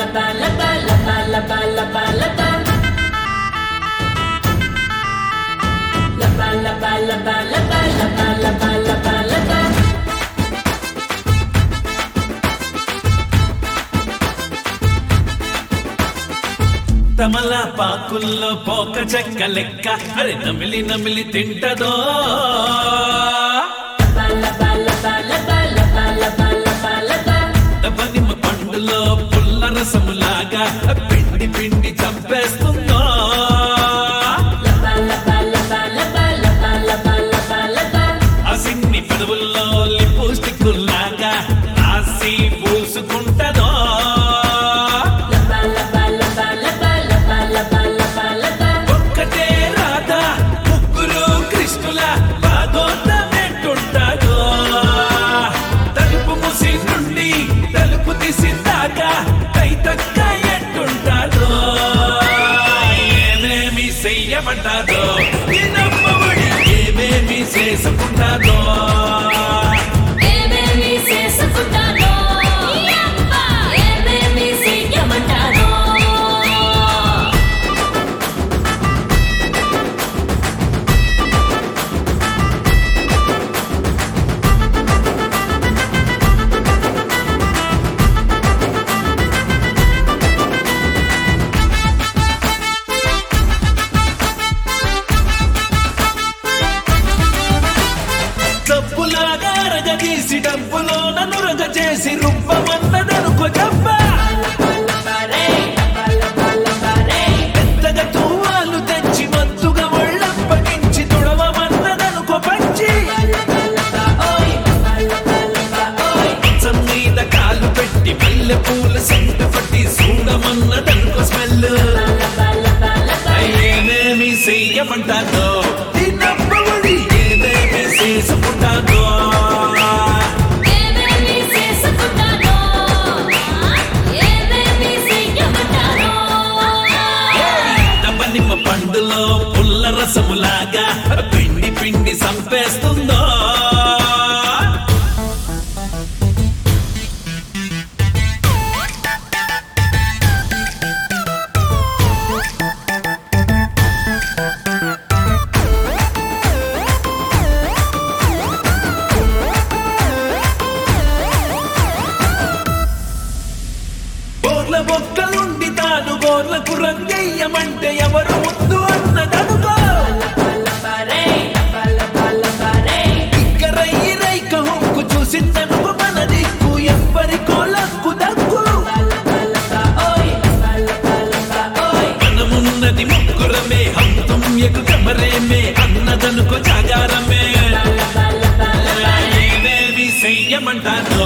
తమలపాకుల్లో పోక చెక్క లెక్క అరే నమిలి నమిలి తింటదో పనిమ పండులో పుల్ల రసములాగా పిండి పిండి చంపేస్తుందో ఆ సిన్ని పెదవుల్లో లిపోస్టిక్కుల్లాగా రాసి పూసుకుంటదో ఒక్కటే రాధా ముగ్గురు కృష్ణుల బాగోతమేంటుంటాదో తలుపు ముసి నుండి తలుపు తీసిందాకా తైతక్క ఎట్టుంటాదో ఏమేమి చెయ్యమంటాదో ఈ నమ్మబడి ఏమేమి చేసుకుంటాదో ఏమేమి చేసుకుంటానో ఏమేమి చెయ్యమంటానో డబ్బులాగా అరగదీసి డబ్బులో నన్ను రగ చేసి రుబ్బమన్నదనుకో చెప్ప పెద్దగా తువ్వాలు తెచ్చి మత్తుగా ఒళ్ళప్పగించి తుడవమన్నదనుకో పంచి మంచం మీద కాలు పెట్టి మల్లె పూల సెంటు పట్టి చూడమన్నదనుకో స్మెల్ ఏమేమి చెయ్యమంటాదో ఈ నమ్మబడి ఏమేమి చేసుకుంటాదో ఏమేమి చేసుకుంటానో ఏమేమి చెయ్యమంటానో నిమ్మ పండులో పుల్ల రసములాగా పిండి పిండి సంపేస్తుందో గోర్ల బొక్కలుండి తాను గోర్లకు రంగయ్యమంటే ఎవరు ముద్దు అన్నదనుకో ఇక్కరయ్యి రైక హుక్కు చూసిందనుకో మన దిక్కు ఎవ్వరి కోలక్కు దక్కు మనమున్నది ముగ్గురమే హంతం ఎకు కమరేమే అన్నదనుకో జాగారమే ఏమేమి చెయ్యమంటాను